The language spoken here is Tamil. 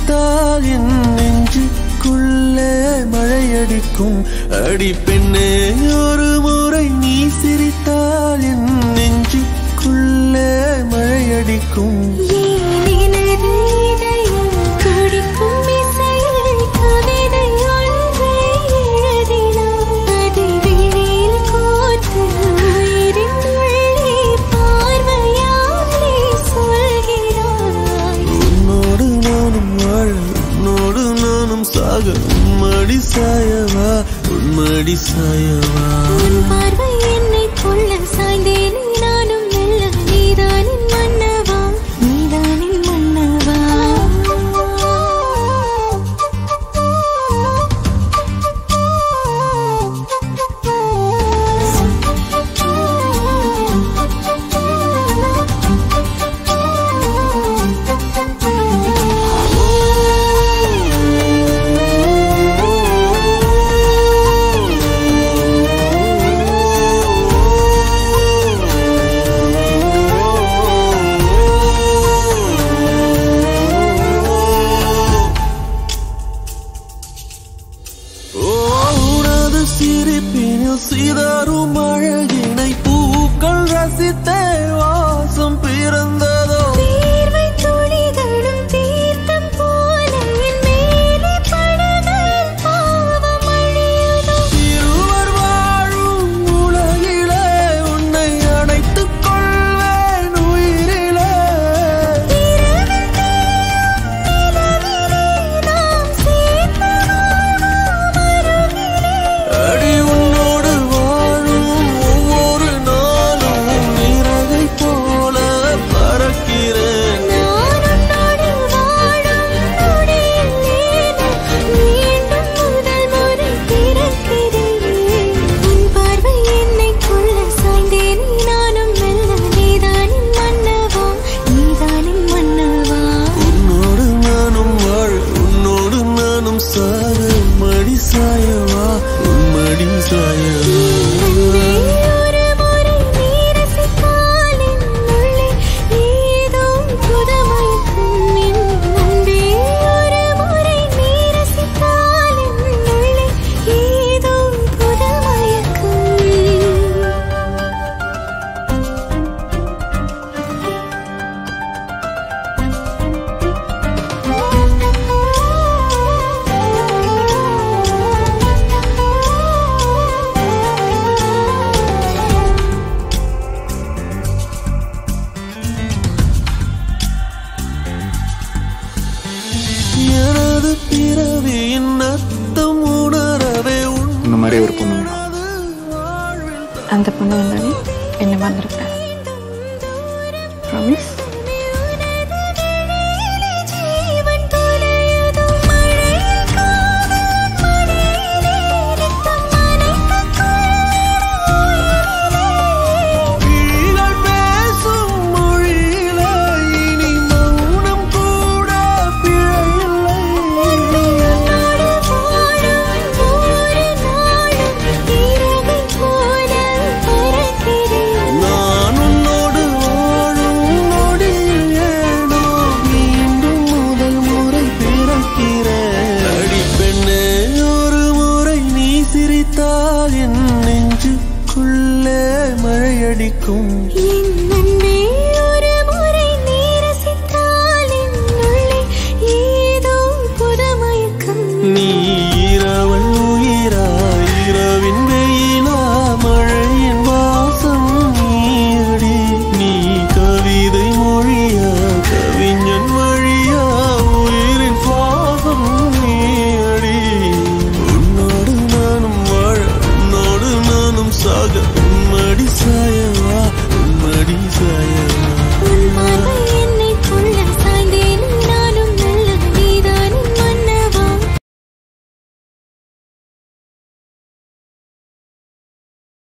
சிரித்தால் என் நெஞ்சுக்குள்ளே மழையடிக்கும் அடி பெண்ணே ஒரு முறை நீ சிரித்தால் என் நெஞ்சுக்குள்ளே மழையடிக்கும் ஏனினது இதயம் துடிக்கும் இசையில் கவிதை ஒன்றை எழுதினாய். அதை விழியில் கோர்த்து உயிரின் உள்ளே பார்வையாலே சொல்கிறாய். உன்னோடு நானும் வாழ உன்னோடு நானும் சாக உம்மடி சாயவா உம்மடி சாயவா உன் பார்வை என்னைக் கொள்ள சாய்ந்தேனே நானும் மெல்ல. நீதானின் மன்னவா, நீதானின் மன்னவா. ஓ, உனது சிரிப்பினில் சிதறும் அழகினை பூக்கள் ரசித்தே வாசம் பிறந்ததோ தீர்வை துளிகளும் தீர்த்தம் போல என் மேலே படுகையில் பாவம் அழியுதோ. இருவர் வாழும் உலகிலே உன்னை அணைத்துக் கொள்வேன் உயிரிலே இரவில் தேயும் நிலவிலே நாம் சேர்ந்து வாழ்வோம் அருகிலே. அடி உன்னோடு வாழும் ஒவ்வொரு நாளும் இறகை போல பறக்கிறேன் நான் உன்னோடு வாழும் நொடியில் ஏனோ மீண்டும் முதல் முறை பிறக்கிறேன். உன் பார்வை என்னைக் கொள்ள சாய்ந்தேனே நானும் மெல்ல. நீதானின் மன்னவா, நீதானின் மன்னவா. உன்னோடு நானும் வாழ உன்னோடு நானும் சாக மடி சாயவா உன் மடி சாயவா அன்பே, ஒரு முறை நீ ரசித்தால் என் உள்ளே ஏதோ புதுமயக்கம். என் அன்பே, ஒரு முறை நீ ரசித்தால் என் உள்ளே ஏதோ புதுமயக்கம். எனது பிறவியின் அர்த்தம் உணரவே இந்த மாதிரி ஒரு பொண்ணு வேணும் அந்த பொண்ணு வந்தாலே என்ன மறந்துருப்பேன் ப்ராமிஸ் ஜீவன் தொலையுதோ மழையில் காதல் மடியிலே ரத்தம் நனைத்துக் விழிகள் பேசும் மொழியிலே இனி மௌனம் கூட பிழையில்லை உன்னோடு வாழும் ஒவ்வொரு நாளும் இறகை போல பறக்கிறேன். நான் உன்னோடு வாழும் நொடியில் ஏனோ மீண்டும் முதல் முறை பிறக்கிறேன் அடி பெண்ணே ஒரு முறை நீ சிரித்தால் என் நெஞ்சுக்குள்ளே மழையடிக்கும் என் அன்பே, ஒரு முறை நீ ரசித்தால் என் உள்ளே ஏதோ புதுமயக்கம். நீ இரவல் உயிரா இரவின் வெயிலா மழையின் வாசம் நீயடி நீ கவிதை மொழியா கவிஞன் வழியா உயிரின் சுவாசம் நீயடி உன்னோடு நானும் வாழ உன்னோடு நானும் சாக உம்மடி சாய